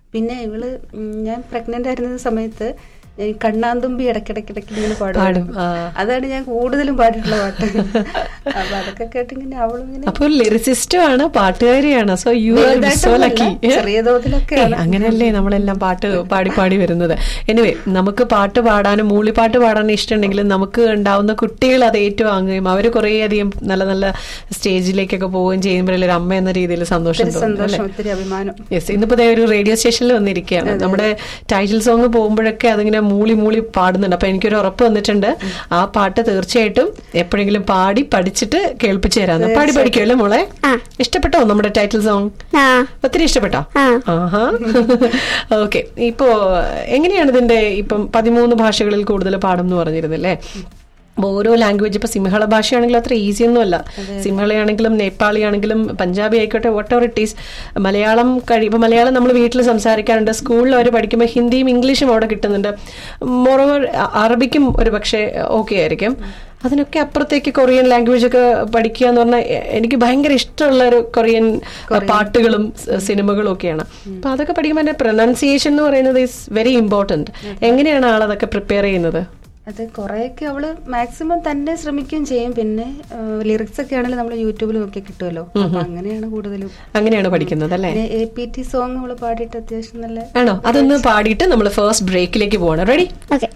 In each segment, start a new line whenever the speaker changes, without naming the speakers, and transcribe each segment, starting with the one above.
പിന്നെ ഇവള് ഉം, ഞാൻ പ്രഗ്നന്റ് ആയിരുന്ന സമയത്ത് ഈ കണ്ണാന്തുമ്പി ഇടയ്ക്കിടയ്ക്കിടയ്ക്ക് ഇങ്ങനെ
പാടും,
പാടും
ആ.
അതാണ് ഞാൻ കൂടുതലും പാടിയിട്ടുള്ള പാട്ട് അപ്പൊ അതൊക്കെ കേട്ടിങ്ങനെ അവളും ഇങ്ങനെ
അപ്പൊ ലിറിസിസ്റ്റും ആണ് പാട്ടുകാരിയാണ് സോ യു ആർ സോ
വലുതായിട്ടൊന്നുമല്ല,
ലക്കി
ചെറിയ തോതിലൊക്കെയാണ്.
അങ്ങനെയല്ലേ നമ്മളെല്ലാം പാട്ട് പാടി പാടി വരുന്നത് എനിവേ നമുക്ക് പാട്ട് പാടാനും മൂളിപ്പാട്ട് പാടാനും ഇഷ്ടമുണ്ടെങ്കിലും നമുക്ക് ഉണ്ടാവുന്ന കുട്ടികൾ അത് ഏറ്റുവാങ്ങുകയും അവർ കുറേ അധികം നല്ല നല്ല സ്റ്റേജിലേക്കൊക്കെ പോവുകയും ചെയ്യുമ്പോഴല്ലേ ഒരു അമ്മ എന്ന രീതിയിൽ സന്തോഷം
ഒത്തിരി
തോന്നും അല്ലേ
സന്തോഷം ഒത്തിരി അഭിമാനം
യെസ് ഇന്നിപ്പോ ദേ ഒരു റേഡിയോ സ്റ്റേഷനിൽ വന്നിരിക്കുകയാണ് നമ്മുടെ ടൈറ്റിൽ സോങ് പോകുമ്പോഴൊക്കെ അതിങ്ങനെ മൂളി മൂളി പാടുന്നുണ്ട് അപ്പൊ എനിക്കൊരു ഉറപ്പ് വന്നിട്ടുണ്ട് ആ പാട്ട് തീർച്ചയായിട്ടും എപ്പോഴെങ്കിലും പാടി പഠിച്ചിട്ട് കേൾപ്പിച്ചു തരാന്ന് പാടി പഠിക്കുമല്ലേ മോളെ
ആ.
ഇഷ്ടപ്പെട്ടോ നമ്മുടെ ടൈറ്റിൽ സോങ്
ആ
ഒത്തിരി ഇഷ്ടപ്പെട്ടോ
ആ.
ആഹാ ഓക്കെ ഇപ്പോ എങ്ങനെയാണ് ഇതിന്റെ ഇപ്പം പതിമൂന്ന് ഭാഷകളിൽ കൂടുതൽ പാടും എന്ന് പറഞ്ഞിരുന്നില്ലേ അപ്പൊ ഓരോ ലാംഗ്വേജ് ഇപ്പൊ സിംഹള ഭാഷയാണെങ്കിലും അത്ര ഈസി ഒന്നുമല്ല സിംഹളയാണെങ്കിലും നേപ്പാളി ആണെങ്കിലും പഞ്ചാബി ആയിക്കോട്ടെ whatever it is Malayalam കഴി ഇപ്പൊ മലയാളം നമ്മൾ വീട്ടിൽ സംസാരിക്കാറുണ്ട് സ്കൂളിൽ അവർ പഠിക്കുമ്പോൾ ഹിന്ദിയും ഇംഗ്ലീഷും അവിടെ കിട്ടുന്നുണ്ട് മോറോവർ അറബിക്കും ഒരു പക്ഷേ ഓക്കെ ആയിരിക്കും അതിനൊക്കെ അപ്പുറത്തേക്ക് കൊറിയൻ ലാംഗ്വേജ് ഒക്കെ പഠിക്കുക എന്ന് പറഞ്ഞാൽ എ- എനിക്ക് ഭയങ്കര ഇഷ്ടമുള്ള ഒരു കൊറിയൻ പാട്ടുകളും സ് സിനിമകളും ഒക്കെയാണ് അപ്പൊ അതൊക്കെ പഠിക്കുമ്പോൾ എൻ്റെ പ്രൊനൗൺസിയേഷൻ എന്ന് പറയുന്നത് ഈസ് വെരി ഇമ്പോർട്ടന്റ് എങ്ങനെയാണ് ആൾ അതൊക്കെ പ്രിപ്പയർ ചെയ്യുന്നത്
അത് കുറെയൊക്കെ അവള് മാക്സിമം തന്നെ ശ്രമിക്കുകയും ചെയ്യും പിന്നെ ലിറിക്സ് ഒക്കെ ആണെങ്കിലും നമ്മൾ യൂട്യൂബിൽ നോക്കി കിട്ടുമല്ലോ അപ്പൊ അങ്ങനെയാണ് കൂടുതലും
അങ്ങനെയാണ് പഠിക്കുന്നത് അല്ലേ
പിന്നെ എ പി ടി സോങ് അവള് പാടിയിട്ട് അത്യാവശ്യം നല്ല
ആണോ അതൊന്ന് പാടിയിട്ട് നമ്മൾ ഫസ്റ്റ് ബ്രേക്കിലേക്ക് പോവാണ് റെഡി
ഓക്കെ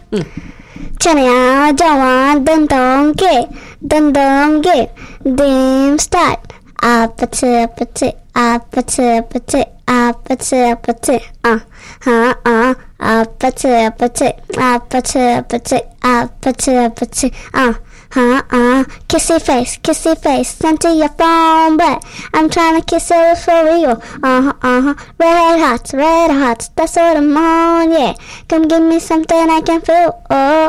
ചനയാ ജവാൻ ദന്തോങ്കെ ദന്തോങ്കെ ഡീം സ്റ്റാർട്ട് ആപ്പച്ച് അപ്പച്ച് ആപ്പച്ച് അപ്പച്ച് ആപ്പച്ച് അപ്പച്ച് ആ ആ ആ ആപ്പച്ച് അപ്പച്ച് ആപ്പച്ച് അപ്പച്ച് ആപ്പച്ച് അപ്പച്ച് ആ Huh, uh, kissy face, kissy face, sent to your phone, but I'm trying to kiss it for real. Uh huh, uh huh. Red hots, red hots, that's what I'm on, yeah. Come give me something I can feel. Oh,